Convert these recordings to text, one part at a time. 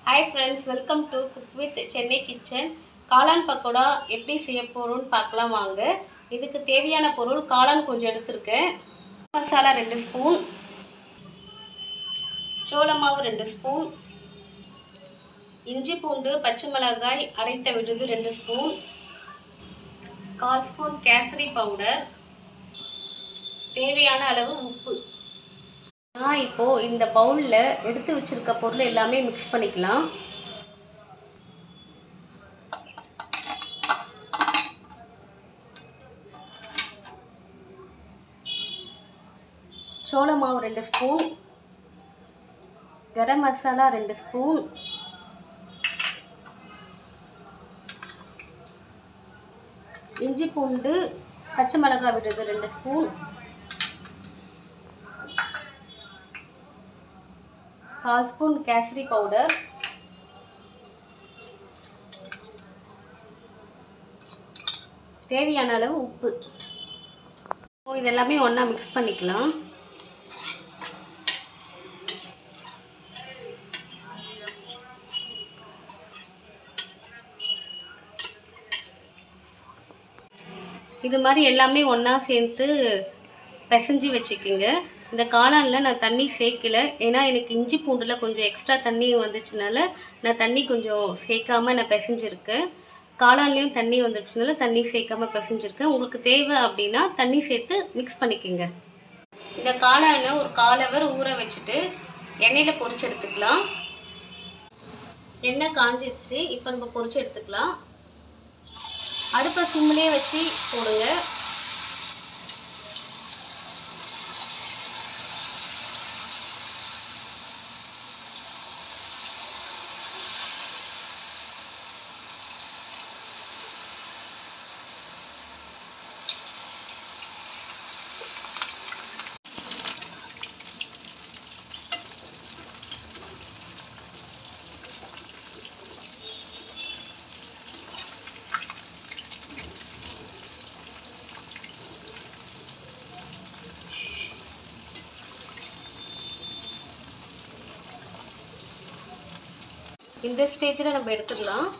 hi friends welcome to cook with Chennai kitchen காளான் பக்கோடா எப்படி செய்ய போகிறோம்னு பார்க்கலாம் வாங்க இதுக்கு தேவையான பொருள் காளான் கொஞ்சம் எடுத்திருக்கேன் மசாலா ரெண்டு ஸ்பூன் சோள மாவு ரெண்டு ஸ்பூன் இஞ்சி பூண்டு பச்சை மிளகாய் அரைத்த விடுது ரெண்டு ஸ்பூன் கால் ஸ்பூன் கேசரி பவுடர் தேவையான அளவு உப்பு நான் இப்போது இந்த பவுலில் எடுத்து வச்சிருக்க பொருள் எல்லாமே மிக்ஸ் பண்ணிக்கலாம் சோள மாவு ரெண்டு ஸ்பூன் கரம் மசாலா ரெண்டு ஸ்பூன் இஞ்சி பூண்டு பச்சை மிளகாய் விடுறது ரெண்டு ஸ்பூன் கால் ஸ்பூன் கேசரி பவுடர் தேவையான அளவு உப்பு இப்போ இதெல்லாமே ஒன்றா மிக்ஸ் பண்ணிக்கலாம் இது மாதிரி எல்லாமே ஒன்றா சேர்த்து பிசைஞ்சு வச்சுக்கோங்க இந்த காளானில் நான் தண்ணி சேர்க்கல ஏன்னா எனக்கு இஞ்சி பூண்டில் கொஞ்சம் எக்ஸ்ட்ரா தண்ணி வந்துச்சுனால நான் தண்ணி கொஞ்சம் சேர்க்காம நான் பிசைஞ்சிருக்கேன் காளான்லேயும் தண்ணி வந்துச்சுனால தண்ணி சேர்க்காம பிசைஞ்சிருக்கேன் உங்களுக்கு தேவை அப்படின்னா தண்ணி சேர்த்து மிக்ஸ் பண்ணிக்கோங்க இந்த காளானை ஒரு கால் ஹவர் ஊற வச்சுட்டு எண்ணெயில் பொரிச்சு எடுத்துக்கலாம் எண்ணெய் காஞ்சிடுச்சு இப்போ நம்ம பொரிச்சு எடுத்துக்கலாம் அடுப்பை சிம்மிலே வச்சு போடுங்க இந்த ஸ்டேஜில் நம்ம எடுத்துக்கலாம்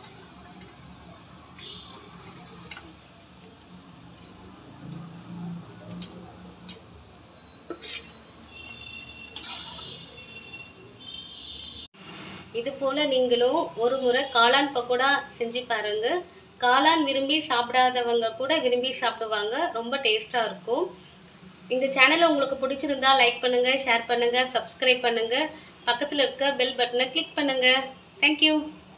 இது போல் நீங்களும் ஒரு முறை காளான் பக்கோடா செஞ்சு பாருங்க காளான் விரும்பி சாப்பிடாதவங்க கூட விரும்பி சாப்பிடுவாங்க ரொம்ப டேஸ்ட்டாக இருக்கும் இந்த சேனலை உங்களுக்கு பிடிச்சிருந்தா லைக் பண்ணுங்கள் ஷேர் பண்ணுங்கள் சப்ஸ்கிரைப் பண்ணுங்கள் பக்கத்தில் இருக்க பெல் பட்டனை கிளிக் பண்ணுங்கள் தேங்க்யூ